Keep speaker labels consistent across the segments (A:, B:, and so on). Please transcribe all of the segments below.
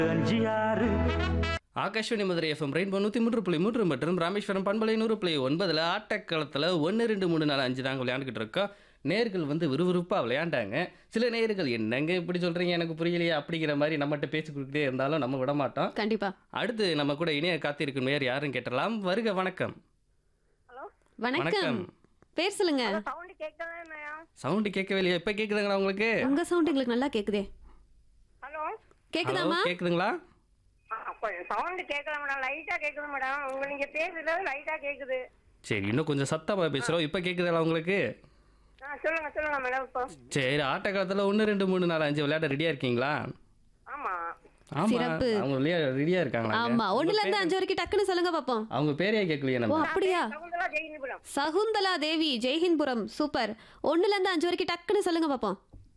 A: அஞ்சு ஆறு
B: Akashvani Madurai FM rainbow நூற்றி மூன்று புள்ளி மூன்று மற்றும் ராமேஸ்வரம் பண்பலை நூறு புள்ளி ஒன்பதில் ஆட்டக்களத்தில் ஒன்று ரெண்டு மூணு நாலு அஞ்சு தாங்க விளையாண்டுக்கிட்டு இருக்கோம் நேர்கள் வந்து விறுவிறுப்பாக விளையாண்டாங்க சில நேர்கள் என்னங்க இப்படி சொல்கிறீங்க எனக்கு புரியலையே அப்படிங்கிற மாதிரி நம்மகிட்ட பேசி கொடுத்துட்டே இருந்தாலும் நம்ம விட மாட்டோம்
C: கண்டிப்பா
B: அடுத்து நம்ம கூட இணைய காத்திருக்கும் நேர் யாருன்னு கேட்டலாம் வருக வணக்கம்
D: ஹலோ
C: வணக்கம்
B: வணக்கம்.
C: பேர் சொல்லுங்க
D: சவுண்டு கேட்கவே மேடம்
B: சவுண்டு கேட்கவே இல்லையா இப்போ கேட்குதுங்களா உங்களுக்கு
C: உங்க சவுண்ட் எங்களுக்கு நல்லா கேக்குதே
D: ஹலோ
C: கேக்குதாமா
B: ஹலோ கேட்குதுங்களா
D: சவுண்டு கேட்கல மேடம் லைட்டா கேக்குது மேடம் உங்க நீங்க பேசுறது லைட்டா கேக்குது
B: சரி இன்னும் கொஞ்சம் சத்தமாக பேசுகிறோம் இப்போ கேட்குதுங்களா உங்களுக்கு
D: ஆ சொல்லுங்க சொல்லுங்க மேடம் இப்போ
B: சரி ஆட்டக்காலத்தில் ஒன்று ரெண்டு மூணு நாலு அஞ்சு விளையாட ரெடியாக இருக்கீங்களா
D: ஆமா
B: ஆமா
C: சிறப்பு.
B: அவங்க ரெடியா இருக்காங்களா
C: ஆமா ஒண்ணுல இருந்து அஞ்சு வரைக்கும் டக்குன்னு சொல்லுங்க பாப்போம்
B: அவங்க பேரே கேட்கலையே
C: ஓ
B: நம்ம
C: அப்படியா
D: சவுண்டெல்லாம் ஜெயினு மேடம்
C: சகுந்தலா தேவி ஜெய்ஹின்புரம் சூப்பர் ஒண்ணுல இருந்து அஞ்சு வரைக்கும் டக்குன்னு சொல்லுங்க பாப்போம்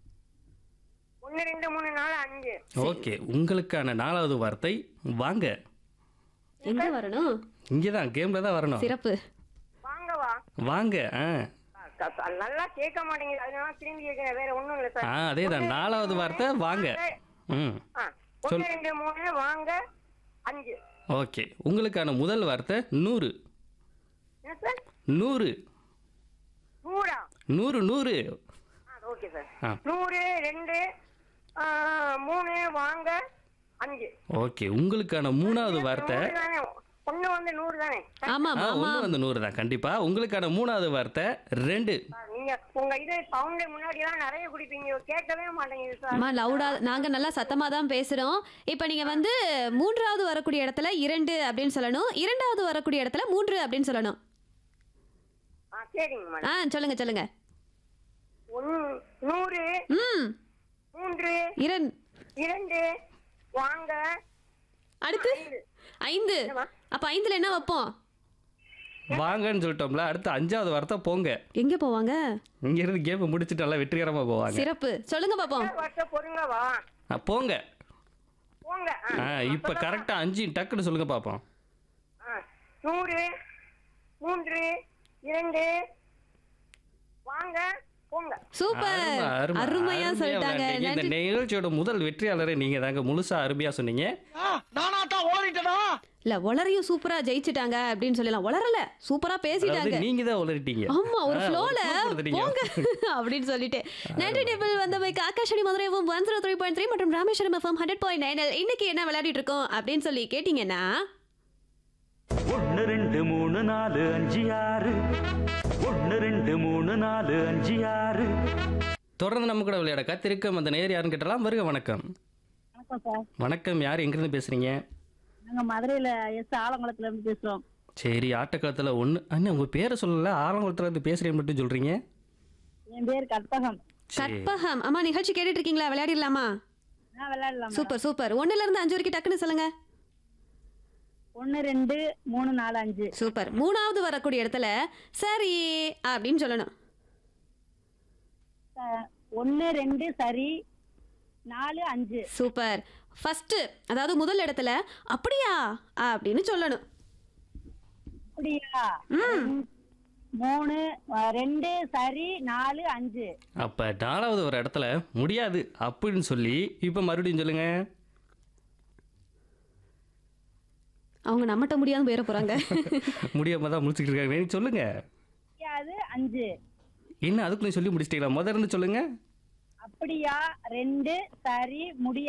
D: ஒன்னு ரெண்டு மூணு நாலு அஞ்சு
B: ஓகே உங்களுக்கான நாலாவது வார்த்தை வாங்க
C: எங்க வரணும்
B: இங்கே தான் கேமில் தான் வரணும்
C: சிறப்பு
D: வாங்க வா
B: வாங்க ஆ
D: க- க- நல்லா கேட்க மாட்டேங்குது அதனால திரும்பி கேட்கிறேன் வேற ஒண்ணும் இல்ல
B: ஆ
D: சார்
B: அதே தான் நாலாவது வார்த்தை வாங்க ம்
D: ஆ, ஒன்னு ரெண்டு மூணு வாங்க அஞ்சு
B: ஓகே உங்களுக்கான முதல் வார்த்தை நூறு
D: என்ன சார்
B: நூறு
D: நூறா
B: நூறு நூறு
D: ஆ ஓகே சார்
B: ஆ
D: நூறு ரெண்டு ஆ, மூணு வாங்க அஞ்சு
B: ஓகே உங்களுக்கான மூணாவது வார்த்தை
D: நூறு தானே ஒண்ணு வந்து நூறு தானே
C: ஆமா
B: ஆ
C: ஆமா
B: ஒன்று வந்து நூறு தான் கண்டிப்பாக உங்களுக்கான மூணாவது வார்த்தை ரெண்டு
D: சார், நீங்க உங்க இது சவுண்ட் முன்னாடி எல்லாம் நிறைய குடிப்பீங்க கேட்கவே மாட்டேங்குது சார்
C: அம்மா லவுடா நாங்க நல்லா சத்தமா தான் பேசுறோம் இப்போ நீங்க வந்து மூன்றாவது வரக்கூடிய இடத்துல இரண்டு அப்படின்னு சொல்லணும் இரண்டாவது வரக்கூடிய இடத்துல மூன்று அப்படின்னு சொல்லணும்
D: ஆ சரிங்க மேடம்
C: ஆ சொல்லுங்க சொல்லுங்க
D: ஒன்னு நூறு
C: ம்
D: மூன்று
C: இரண்
D: இரண்டு வாங்க
C: அடுத்து ஐந்து
D: என்னம்மா?
C: அப்ப ஐந்துல என்ன வைப்போம்
B: வாங்கன்னு சொல்லிட்டோம்ல அடுத்து அஞ்சாவது வார்த்தை போங்க
C: எங்க போவாங்க
B: இங்கேருந்து கேமை முடிச்சுட்டு நல்லா வெற்றிகரமாக போவாங்க
C: சிறப்பு சொல்லுங்க பாப்போம்
D: வருஷம் பொறுங்க வா
B: ஆ, போங்க
D: போங்க
B: ஆ இப்போ கரெக்டாக அஞ்சு டக்குன்னு சொல்லுங்க பார்ப்போம்
D: ஆ, நூறு மூன்று இரண்டு வாங்க போங்க
C: சூப்பர்
B: அருமை, அருமை,
C: அருமையா
B: அருமையா
C: சொல்லிட்டாங்க
B: விளையாண்டீங்க. இந்த
C: நன்றி
B: நிகழ்ச்சியோட முதல் வெற்றியாளரை நீங்க தாங்க முழுசா அருமையா சொன்னீங்க
C: இல்ல ஒளரையும் சூப்பரா ஜெயிச்சிட்டாங்க அப்படின்னு சொல்லலாம் ஒளரல சூப்பரா பேசிட்டாங்க
B: அதாவது நீங்க தான் உளறிட்டீங்க
C: ஆமா ஒரு
B: ஆ,
C: ஃப்ளோல
B: clue கொடுத்துட்டீங்க.
C: போங்க அப்படின்னு சொல்லிட்டு நன்றி டேபிள் வந்தமைக்கு Akashvani Madurai FM one zero three point three மற்றும் Rameswaram FM hundred point nine இன்னைக்கு என்ன விளையாடிட்டு இருக்கோம் அப்படின்னு சொல்லி கேட்டீங்கன்னா
A: ஒன்னு ரெண்டு மூணு நாலு அஞ்சு ஆறு ஒன்னு ரெண்டு மூணு நாலு அஞ்சு ஆறு
B: தொடர்ந்து நம்ம கூட விளையாட காத்திருக்கும் அந்த நேர் யாருன்னு கேட்டலாம் வருக வணக்கம்
E: வணக்கம் சார்
B: வணக்கம் யார் எங்கிருந்து பேசுறீங்க
E: நாங்க மதுரையில எஸ் ஆலங்குளத்துல இருந்து பேசுறோம்
B: சரி ஆட்டக்காலத்துல ஒண்ணு அண்ணா உங்க பேரை சொல்லல ஆரம்பத்துல இருந்து பேசுறேன் மட்டும் சொல்றீங்க
E: என் பேர் கற்பகம்
B: சரி
C: கற்பகம் அம்மா நிகழ்ச்சி கேட்டுட்டு இருக்கீங்களா விளையாடிடலாமா
E: நான் விளையாடலாம்
C: சூப்பர் சூப்பர் ஒண்ணுல இருந்து அஞ்சு வரைக்கும் டக்குன்னு சொல்லுங்க
E: ஒன்னு ரெண்டு மூணு நாலு அஞ்சு
C: சூப்பர் மூணாவது வரக்கூடிய இடத்துல சரி அப்படின்னு சொல்லணும்
E: அஹ், ஒன்னு ரெண்டு சரி நாலு அஞ்சு
C: சூப்பர் ஃபர்ஸ்ட் அதாவது முதல் இடத்துல அப்படியா அப்படின்னு சொல்லணும்
E: அப்படியா மூணு அஹ், ரெண்டு சரி நாலு அஞ்சு
B: அப்ப நாலாவது ஒரு இடத்துல முடியாது அப்படின்னு சொல்லி இப்ப மறுபடியும் சொல்லுங்க
C: அவங்க நம்மகிட்ட முடியாம போயிட போறாங்க
B: முடியாம தான் முடிச்சுக்கிட்டு இருக்காங்க நீங்க சொல்லுங்க
E: முடியாது அஞ்சு
B: என்ன அதுக்குள்ள சொல்லி முடிச்சிட்டீங்களா முதல்ல இருந்து சொல்லுங்க
E: அப்படியா ரெண்டு சரி முடியாது